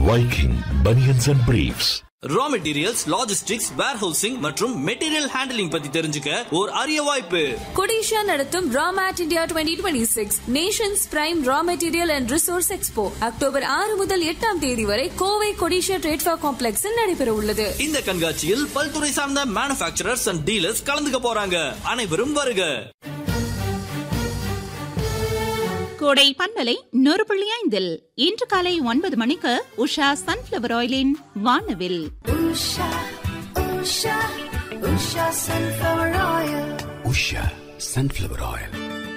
Viking Bunions and Briefs. Raw materials logistics warehousing மற்றும் material handling பத்தி தெரிஞ்சுக்க ஒரு அரிய வாய்ப்பு கொடிஷா நடத்தும் RAMET India twenty twenty six nations prime raw material and resource expo October ஆறு முதல் எட்டாம் தேதி வரை கோவை கொடிஷா ட்ரேட்ஃபா காம்ப்ளெக்ஸில் நடைபெற உள்ளது இந்த கண்காட்சியில் பல்துறை சார்ந்த மேனுபேக்சரர்ஸ் அண்ட் டீலர்ஸ் கலந்துக்க போறாங்க அனைவரும் வருக கோடை பண்பலை நூறு புள்ளி ஐந்தில் இன்று காலை ஒன்பது மணிக்கு உஷா சன்ஃபிளவர் ஆயிலின் வானவில் உஷா சன்ஃப்ளவர் ஆயில்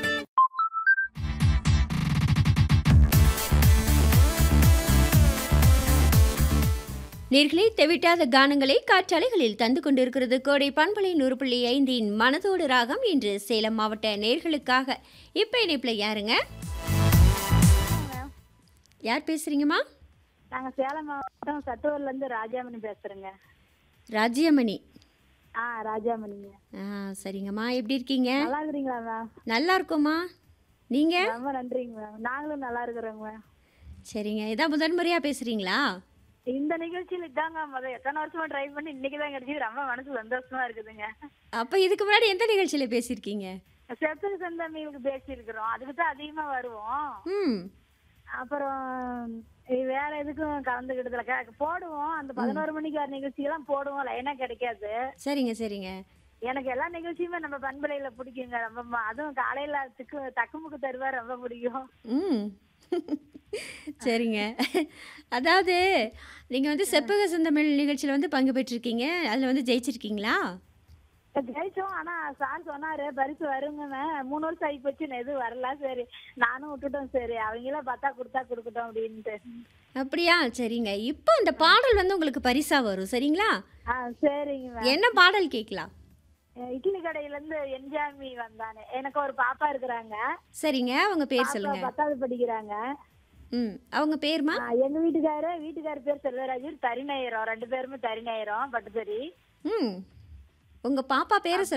நேர்களை தெவிட்டாத கானங்களை காற்றாலைகளில் தந்து கொண்டிருக்கிறது கோடை பண்பலை நூறு புள்ளி ஐந்தின் மனதோடு ராகம் இன்று சேலம் மாவட்ட நேர்களுக்காக இப்போ இணைப்பில் யாருங்க யார் பேசுறீங்கம்மா நாங்க சேலம் மாவட்டம் சட்டுவூர்ல இருந்து ராஜாமணி பேசுறேங்க ராஜ்யமணி ஆ ராஜாமணிங்க ஆ சரிங்கம்மா எப்படி இருக்கீங்க நல்லா இருக்கிறீங்களா மேம் நல்லா இருக்கோம்மா நீங்கள் ரொம்ப நன்றிங்க மேம் நாங்களும் நல்லா இருக்கிறோங்க மேம் சரிங்க இதான் முதன்முறையாக பேசுகிறீங்களா இந்த நிகழ்ச்சியில் இதாங்க முதல் எத்தனை வருஷமா ட்ரை பண்ணி இன்னைக்கு தான் கிடைச்சது ரொம்ப மனசு சந்தோஷமா இருக்குதுங்க அப்போ இதுக்கு முன்னாடி எந்த நிகழ்ச்சியில் பேசியிருக்கீங்க செத்து செந்தமிழுக்கு பேசியிருக்கிறோம் அதுக்கு தான் அதிகமா வருவோம் ம் அப்புறம் இது வேற எதுக்கும் கலந்துக்கிட்டதுல க- போடுவோம் அந்த பதினோரு மணிக்கு வர நிகழ்ச்சியெல்லாம் போடுவோம் லைனா கிடைக்காது சரிங்க சரிங்க எனக்கு எல்லா நிகழ்ச்சியுமே நம்ம பண்பலையில பிடிக்குங்க ரொம்ப ம- அதுவும் காலையில திக்கு தக்குமுக்கு தருவா ரொம்ப பிடிக்கும் ம் சரிங்க அதாவது நீங்கள் வந்து செப்பக செந்தமிழ் நிகழ்ச்சியில் வந்து பங்கு பெற்றிருக்கீங்க அதில் வந்து ஜெயிச்சிருக்கீங்களா ஜெயிச்சோம் ஆனா சார் சொன்னாரு பரிசு வருங்கன்னு மூணு வருஷம் ஆகி போச்சு நான் எதுவும் வரல சரி நானும் விட்டுட்டோம் சரி அவங்களாம் பார்த்தா கொடுத்தா கொடுக்கட்டும் அப்படின்ட்டு அப்படியா சரிங்க இப்போ இந்த பாடல் வந்து உங்களுக்கு பரிசா வரும் சரிங்களா ஆ சரிங்க மேம் என்ன பாடல் கேட்கலாம் இட்லி கடையில இருந்து என்ஜாமி வந்தானே எனக்கு ஒரு பாப்பா இருக்கிறாங்க சரிங்க அவங்க பேர் பாப்பா சொல்லுங்க பத்தாவது படிக்கிறாங்க ம் அவங்க பேருமா ஆ, எங்க வீட்டுக்காரு வீட்டுக்காரு பேர் செல்வராஜர் தரிநேயரம் ரெண்டு பேருமே தரிநேயரம் பட்டுச்சேரி ம் உங்கள் பாப்பா பேரை சொல்லுங்க